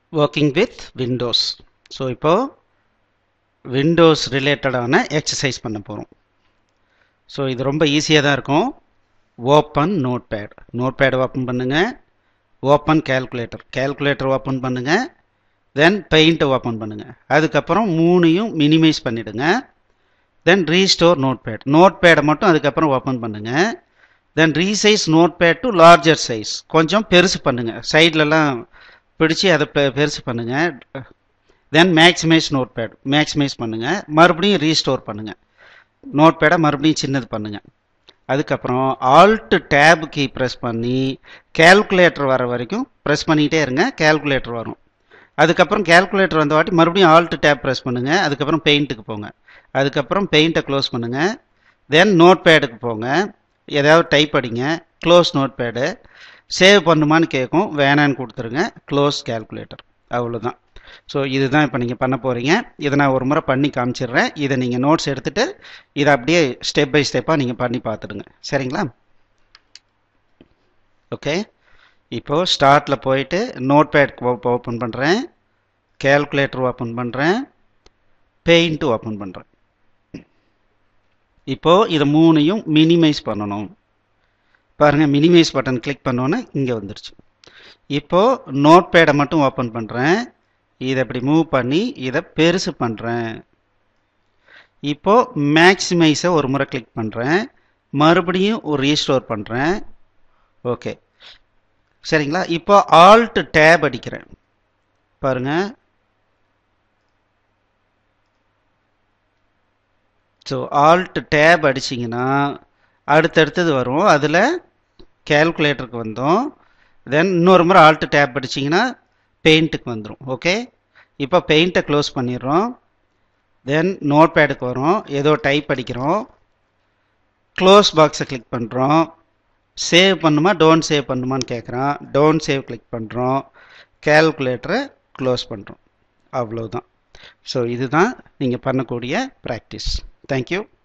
working with windows so இப்போ windows ரிலேட்டடான exercise பண்ண போகிறோம் ஸோ இது ரொம்ப ஈஸியாக தான் இருக்கும் open notepad notepad open பண்ணுங்கள் ஓப்பன் கேல்குலேட்டர் கேல்குலேட்டர் ஓப்பன் பண்ணுங்கள் தென் பெயிண்ட்டை ஓப்பன் பண்ணுங்கள் அதுக்கப்புறம் மூணையும் மினிமைஸ் பண்ணிவிடுங்க தென் ரீஸ்டோர் நோட் பேட் நோட் பேடை மட்டும் அதுக்கப்புறம் ஓப்பன் பண்ணுங்கள் then resize notepad to larger size கொஞ்சம் பெருசு பண்ணுங்கள் சைட்லலாம் பிடிச்சி அதை பெ பெருசு பண்ணுங்கள் then maximise notepad maximise பண்ணுங்கள் மறுபடியும் ரீஸ்டோர் பண்ணுங்கள் நோட் பேடை மறுபடியும் சின்னது பண்ணுங்கள் அதுக்கப்புறம் ஆல்ட் டேப் கீ ப்ரெஸ் பண்ணி கேல்குலேட்டர் வர வரைக்கும் ப்ரெஸ் பண்ணிக்கிட்டே இருங்க கேல்குலேட்டர் வரும் அதுக்கப்புறம் கேல்குலேட்டர் வந்த வாட்டி மறுபடியும் ஆல்ட் டேப் ப்ரெஸ் பண்ணுங்கள் அதுக்கப்புறம் பெயிண்ட்டுக்கு போங்க அதுக்கப்புறம் பெயிண்ட்டை க்ளோஸ் பண்ணுங்கள் தென் நோட் பேடுக்கு போங்க ஏதாவது டைப் அடிங்க க்ளோஸ் நோட் பேடு சேவ் பண்ணுமான்னு கேட்கும் வேணான்னு கொடுத்துருங்க க்ளோஸ் கேல்குலேட்டர் அவ்வளோதான் ஸோ இதுதான் இப்போ நீங்கள் பண்ண போகிறீங்க இதை நான் ஒரு முறை பண்ணி காமிச்சிடுறேன் இதை நீங்கள் நோட்ஸ் எடுத்துகிட்டு இதை அப்படியே ஸ்டெப் பை ஸ்டெப்பாக நீங்கள் பண்ணி பார்த்துடுங்க சரிங்களா ஓகே இப்போது ஸ்டார்ட்டில் போயிட்டு நோட் பேட் ஓப்பன் பண்ணுறேன் கேல்குலேட்டர் ஓப்பன் பண்ணுறேன் பெயிண்ட்டு ஓப்பன் பண்ணுறேன் இப்போது இதை மூணையும் மினிமைஸ் பண்ணணும் பாருங்கள் மினிமைஸ் பட்டன் கிளிக் பண்ணோன்னே இங்கே வந்துருச்சு இப்போது நோட் பேடை மட்டும் ஓப்பன் பண்ணுறேன் இதை இப்படி மூவ் பண்ணி இதை பெருசு பண்ணுறேன் இப்போது மேக்ஸிமைஸை ஒரு முறை கிளிக் பண்ணுறேன் மறுபடியும் ஒரு ரீஸ்டோர் பண்ணுறேன் ஓகே சரிங்களா இப்போ ஆல்ட் டேப் அடிக்கிறேன் பாருங்கள் ஸோ ஆல்ட் டேப் அடிச்சிங்கன்னா அடுத்தடுத்தது வரும் அதில் கேல்குலேட்டருக்கு வந்தோம் தென் இன்னொரு முறை ஆல்ட் டேப் அடிச்சிங்கன்னா பெயிண்ட்டுக்கு வந்துடும் ஓகே இப்போ பெயிண்ட்டை க்ளோஸ் பண்ணிடுறோம் தென் நோட் பேடுக்கு வரும் ஏதோ டைப் அடிக்கிறோம் க்ளோஸ் பாக்ஸை கிளிக் பண்ணுறோம் சேவ் பண்ணுமா டோன்ட் சேவ் பண்ணுமான்னு கேட்குறான் டோன்ட் சேவ் கிளிக் பண்ணுறோம் கேல்குலேட்டரை க்ளோஸ் பண்ணுறோம் அவ்வளோதான் ஸோ இதுதான் நீங்கள் பண்ணக்கூடிய ப்ராக்டிஸ் தேங்க்யூ